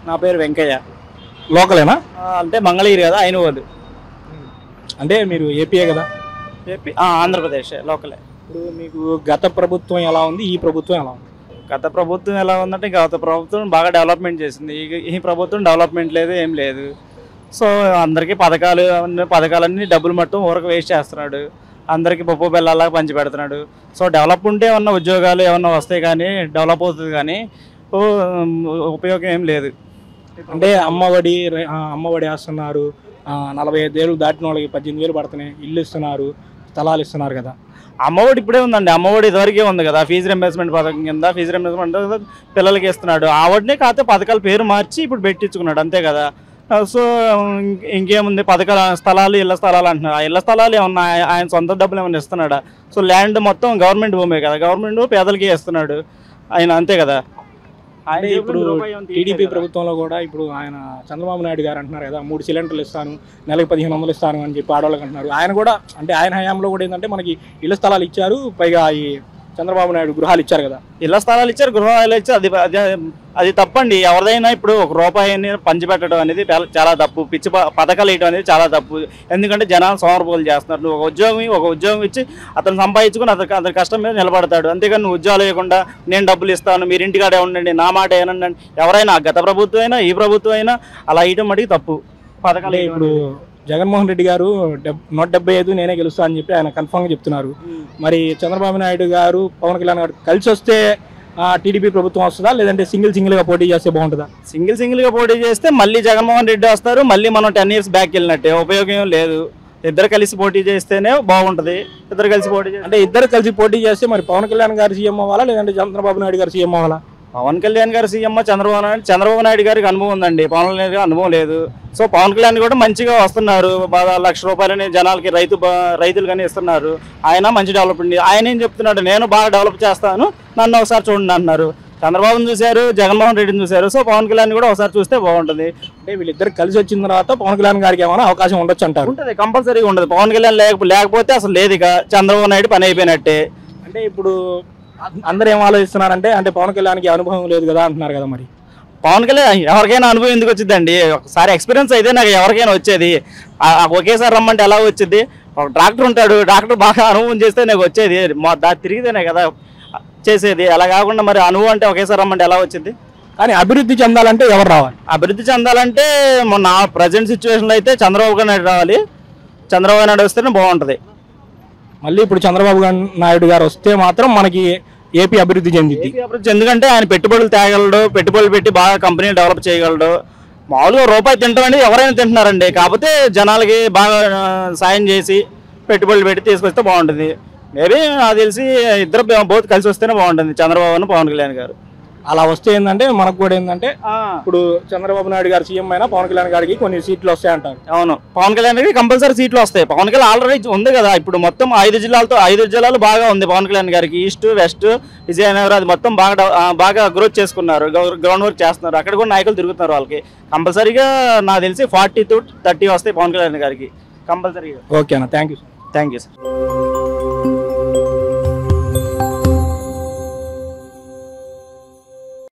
నా పేరు వెంకయ్య లోకలేనా ఆ, అంటే మంగళగిరి కదా అయిన వాళ్ళు అంటే మీరు ఏపీయే కదా ఏపీ ఆ, ఆంధ్రప్రదేశ్ లోకలే ఇప్పుడు మీకు గత ప్రభుత్వం ఎలా ఉంది ఈ ప్రభుత్వం ఎలా ఉంది గత ప్రభుత్వం ఎలా ఉందంటే గత ప్రభుత్వం బాగా డెవలప్మెంట్ చేసింది ఈ- ఈ ప్రభుత్వం డెవలప్మెంట్ లేదు ఏం లేదు సో అందరికీ పథకాలు అన్ని పథకాలన్నీ డబ్బులు మట్టం ఊరకు వేస్ట్ చేస్తున్నాడు అందరికీ పప్పు బెల్లాలాగా పంచి పెడుతున్నాడు సో డెవలప్ ఉంటే ఏమన్నా ఉద్యోగాలు ఏమన్నా వస్తాయి కానీ డెవలప్ అవుతుంది కానీ ఓ, ఉపయోగం ఏం లేదు అంటే అమ్మఒడి రే- ఆ, అమ్మఒడి వేస్తున్నారు ఆ, నలభై ఐదు ఏళ్ళు దాటిన వాళ్ళకి పద్దెనిమిది వేలు పడుతున్నాయి ఇల్లు ఇస్తున్నారు స్థలాలు ఇస్తున్నారు కదా అమ్మఒడి ఇప్పుడే ఉందండి అమ్మఒడి ఇదివరకే ఉంది కదా ఫీజు రింబర్స్మెంట్ పథకం కింద ఫీజు రింబర్స్మెంట్ పిల్లలకి ఇస్తున్నాడు ఆవిడనే కాకపోతే పథకాల పేరు మార్చి ఇప్పుడు పెట్టించుకున్నాడు అంతే కదా ఆ, సో ఇంక- ఇంకేముంది పథకాల స్థలాలు ఇళ్ల స్థలాలు అంటున్నారు ఆ ఇళ్ల స్థలాలు ఏమన్నా ఆయ- ఆయన సొంత డబ్బులు ఏమన్నా ఇస్తున్నాడా సో ల్యాండ్ మొత్తం గవర్నమెంట్ భూమే కదా గవర్నమెంట్ పేదలకి ఇస్తున్నాడు ఆయన అంతే కదా ఆయన అంటే జేబులో ఇప్పుడు రూపాయి ఏమన్నా తీయట్లేదు టీడీపీ కదా. ప్రభుత్వంలో కూడా ఇప్పుడు ఆయన చంద్రబాబు నాయుడు గారు అంటున్నారు కదా మూడు సిలిండర్లు ఇస్తాను నెలకు పదిహేను వందలు ఇస్తాను అని చెప్పి ఆడవాళ్ళకి అంటున్నారు ఆయన కూడా అంటే ఆయన హయాంలో కూడా ఏంటంటే మనకి ఇళ్ల స్థలాలు ఇచ్చారు పైగా ఈ చంద్రబాబు నాయుడు గృహాలు ఇచ్చారు కదా ఇళ్ల స్థలాలు ఇచ్చారు గృహాలు ఇచ్చారు అది అది అది తప్పండి ఎవరిదైనా ఇప్పుడు ఒక రూపాయిని పంచిపెట్టడం అనేది చాలా- చాలా తప్పు పిచ్చి ప- పథకాలు వేయడం అనేది చాలా తప్పు ఎందుకంటే జనాలు సోమరపోలు చేస్తున్నారు నువ్వు ఒక ఉద్యోగం ఇవ్వు, ఒక ఉద్యోగం ఇచ్చి అతను సంపాదించుకుని అతను అతని కష్టం మీద నిలబడతాడు అంతేగాని నువ్వు ఉద్యోగాలు ఇవ్వకుండా నేను డబ్బులు ఇస్తాను మీరు ఇంటికాడే ఉండండి నా మాట ఏనండి ఎవరైనా గత ప్రభుత్వం అయినా ఈ ప్రభుత్వం అయినా అలా ఇవ్వడం మటుకు తప్పు పథకాలు అంటే ఇప్పుడు జగన్మోహన్ రెడ్డి గారు డెబ్ నూట డెబ్బై ఐదు నేనే గెలుస్తా అని చెప్పి ఆయన కన్ఫామ్గా చెప్తున్నారు మరి చంద్రబాబు నాయుడు గారు పవన్ కళ్యాణ్ గారు కలిసి వస్తే టీడీపీ ప్రభుత్వం వస్తుందా లేదంటే సింగిల్ సింగిల్ గా పోటీ చేస్తే బాగుంటుందా సింగిల్ సింగిల్ గా పోటీ చేస్తే మళ్ళీ జగన్మోహన్ రెడ్డి వస్తారు మళ్ళీ మనం టెన్ ఇయర్స్ బ్యాక్ వెళ్ళినట్టే ఉపయోగం ఏం లేదు ఇద్దరు కలిసి పోటీ చేస్తేనే బాగుంటది ఇద్దరు కలిసి పోటీ చేస్తే అంటే ఇద్దరు కలిసి పోటీ చేస్తే మరి పవన్ కళ్యాణ్ గారు సీఎం అవ్వాలా లేదంటే చంద్రబాబు నాయుడు గారు సీఎం అవ్వాలా పవన్ కళ్యాణ్ గారు సీఎం చంద్రబాబు నాయుడు చంద్రబాబు నాయుడు గారికి అనుభవం ఉందండి పవన్ కళ్యాణ్ గారికి అనుభవం లేదు సో పవన్ కళ్యాణ్ కూడా మంచిగా వస్తున్నారు బాగా లక్ష రూపాయలని జనాలకి రైతు బ- రైతులు కానీ ఇస్తున్నారు ఆయన మంచి డెవలప్మెంట్ ఆయన ఏం చెప్తున్నాడు నేను బాగా డెవలప్ చేస్తాను నన్ను ఒకసారి చూడండి అంటున్నారు చంద్రబాబుని చూశారు జగన్మోహన్ రెడ్డిని చూశారు సో పవన్ కళ్యాణ్ కూడా ఒకసారి చూస్తే బాగుంటుంది అంటే వీళ్ళిద్దరు కలిసి వచ్చిన తర్వాత పవన్ కళ్యాణ్ గారికి ఏమైనా అవకాశం ఉండొచ్చు అంటారు ఉంటుంది కంపల్సరీగా ఉండదు పవన్ కళ్యాణ్ లేక లేకపోతే అసలు లేదు ఇక చంద్రబాబు నాయుడు పని అయిపోయినట్టే అంటే ఇప్పుడు అ- అందరూ ఏం ఆలోచిస్తున్నారంటే అంటే పవన్ కళ్యాణ్కి అనుభవం లేదు కదా అంటున్నారు కదా మరి పవన్ కళ్యాణ్ ఎవరికైనా అనుభవం ఎందుకు వచ్చిందండి ఒకసారి ఎక్స్పీరియన్స్ అయితే నాకు ఎవరికైనా వచ్చేది ఆ- ఆ ఒకేసారి రమ్మంటే ఎలా వచ్చింది ఒక డాక్టర్ ఉంటాడు డాక్టర్ బాగా అనుభవం చేస్తే నాకు వచ్చేది మా దా తిరిగితేనే కదా చేసేది అలా కాకుండా మరి అనుభవం అంటే ఒకేసారి రమ్మంటే ఎలా వచ్చింది కానీ అభివృద్ధి చెందాలంటే ఎవరు రావాలి అభివృద్ధి చెందాలంటే మొన్న నా ప్రజెంట్ సిచ్యువేషన్లో అయితే చంద్రబాబు నాయుడు రావాలి చంద్రబాబు నాయుడు వస్తేనే బాగుంటుంది మళ్ళీ ఇప్పుడు చంద్రబాబు గా- నాయుడు గారు వస్తే మాత్రం మనకి ఏపీ అభివృద్ధి చెందిద్ది ఏపీ అభివృద్ధి ఎందుకంటే ఆయన పెట్టుబడులు తేగలడు పెట్టుబడులు పెట్టి బాగా కంపెనీ డెవలప్ చేయగలడు మామూలుగా రూపాయి తింటాం అనేది ఎవరైనా తింటున్నారండి కాకపోతే జనాలకి బాగా ఆ, సాయం చేసి పెట్టుబడులు పెట్టి తీసుకొస్తే బాగుంటుంది మేబీ నాకు తెలిసి ఇద్దరు బోత్ కలిసి వస్తేనే బాగుంటుంది చంద్రబాబు పవన్ కళ్యాణ్ గారు అలా వస్తే ఏంటంటే మనకు కూడా ఏంటంటే ఇప్పుడు చంద్రబాబు నాయుడు గారు సీఎం అయినా పవన్ కళ్యాణ్ గారికి కొన్ని సీట్లు వస్తాయంటారు అవును పవన్ కళ్యాణ్ గారికి కంపల్సరీ సీట్లు వస్తాయి పవన్ కళ్యాణ్ ఆల్రెడీ ఉంది కదా ఇప్పుడు మొత్తం ఐదు జిల్లాలతో ఐదు జిల్లాలు బాగా ఉంది పవన్ కళ్యాణ్ గారికి ఈస్ట్ వెస్ట్ విజయనగరం అది మొత్తం బాగా డెవ- ఆ, బాగా గ్రోత్ చేసుకున్నారు గ్రౌండ్ వర్క్ చేస్తున్నారు అక్కడ కూడా నాయకులు తిరుగుతున్నారు వాళ్ళకి కంపల్సరీగా నాకు తెలిసి ఫార్టీ టు థర్టీ వస్తాయి పవన్ కళ్యాణ్ గారికి కంపల్సరీగా ఓకే అన్న thank you thank you sir